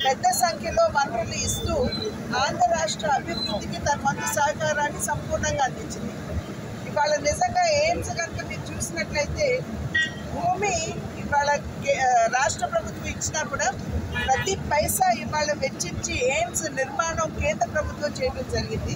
పెద్ద సంఖ్యలో వనరులు ఇస్తూ ఆంధ్ర రాష్ట్ర అభివృద్ధికి తన వంతు సహకారాన్ని సంపూర్ణంగా అందించింది ఇవాళ నిజంగా ఎయిమ్స్ కనుక మీరు చూసినట్లయితే భూమి ఇవాళ కే- ఆ, రాష్ట్ర ప్రభుత్వం ఇచ్చినా కూడా ప్రతి పైసా ఇవాళ వెచ్చించి ఎయిమ్స్ నిర్మాణం కేంద్ర ప్రభుత్వం చేయడం జరిగింది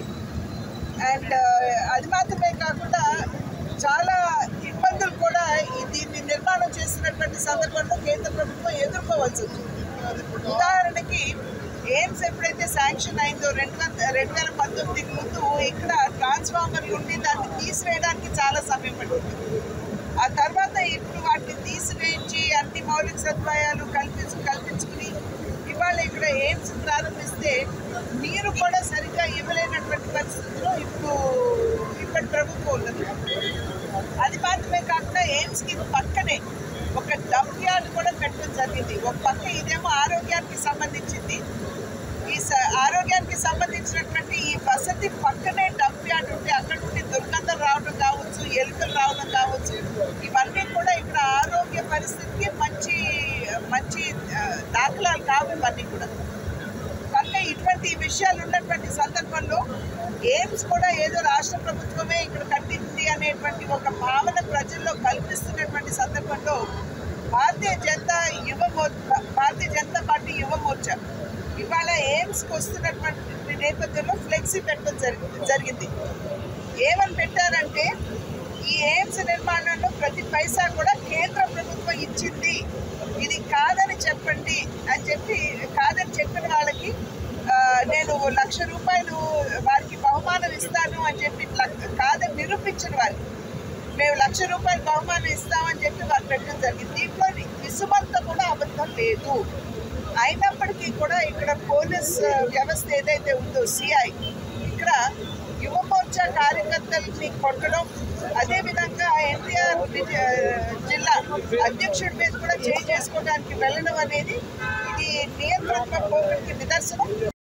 అండ్ అది మాత్రమే కాకుండా చాలా ఇబ్బందులు కూడా ఈ దీన్ని నిర్మాణం చేసినటువంటి సందర్భంలో కేంద్ర ప్రభుత్వం ఎదుర్కోవాల్సి వచ్చింది ఉదాహరణకి ఎయిమ్స్ ఎప్పుడైతే శాంక్షన్ అయిందో రెండు వంద రెండు వేల పంతొమ్మిదికి ముందు ఇక్కడ ట్రాన్స్ఫార్మర్ ఉండి దాన్ని తీసివేయడానికి చాలా సమయం పడుతుంది ఆ తర్వాత ఇప్పుడు వాటిని తీసివేయించి అన్ని మౌలిక సదుపాయాలు కల్పించు కల్పించుకుని ఇవాళ ఇక్కడ ఎయిమ్స్ ప్రారంభిస్తే నీరు కూడా సరిగ్గా ఇవ్వలేనటువంటి పరిస్థితుల్లో ఇప్పుడు ఇప్పటి ప్రభుత్వం ఉన్నది అది మాత్రమే కాకుండా ఎయిమ్స్కి పక్కనే ఒక డంప్ యార్డ్ కూడా పెట్టడం జరిగింది ఒక పక్క ఇదేమో ఆరోగ్యానికి సంబంధించింది ఈ స- ఆరోగ్యానికి సంబంధించినటువంటి ఈ వసతి పక్కనే డంప్ యార్డ్ ఉంటే అక్కడ నుండి దుర్గంధం రావడం కావచ్చు ఎలుకలు రావడం కావచ్చు ఇవన్నీ కూడా ఇక్కడ ఆరోగ్య పరిస్థితికి మంచి మంచి ఆ, దాఖలాలు కావు ఇవన్నీ కూడా కనుక ఇటువంటి విషయాలు ఉన్నటువంటి సందర్భంలో ఎయిమ్స్ కూడా ఏదో రాష్ట్ర ప్రభుత్వమే ఇక్కడ కట్టింది అనేటువంటి ఒక భావన ప్రజల్లో కల్పిస్తున్నటువంటి సందర్భంలో భారతీయ జనతా యువ మోర్చా భారతీయ జనతా పార్టీ యువ మోర్చా ఇవాళ ఎయిమ్స్కి వస్తున్నటువంటి నేపథ్యంలో ఫ్లెక్సీ పెట్టడం జరిగి జరిగింది ఏమని పెట్టారంటే ఈ ఎయిమ్స్ నిర్మాణంలో ప్రతి పైసా కూడా కేంద్ర ప్రభుత్వం ఇచ్చింది ఇది కాదని చెప్పండి అని చెప్పి కాదని చెప్పిన వాళ్ళకి ఆ, నేను లక్ష రూపాయలు వారికి బహుమానం ఇస్తాను అని చెప్పి లక్ష- కాదని నిరూపించిన వారికి మేము లక్ష రూపాయలు బహుమానం ఇస్తామని చెప్పి వారు పెట్టడం జరిగింది దీంట్లో ఇసుమంతా కూడా అబద్ధం లేదు అయినప్పటికీ కూడా ఇక్కడ పోలీస్ ఆ, వ్యవస్థ ఏదైతే ఉందో సిఐ ఇక్కడ యువ మోర్చా కార్యకర్తల్ని కొట్టడం అదేవిధంగా ఎన్టీఆర్ జిల్లా అధ్యక్షుడి మీద కూడా చేయి చేసుకోవడానికి వెళ్ళడం అనేది ఇది నియంత్రణ పోకడికి నిదర్శనం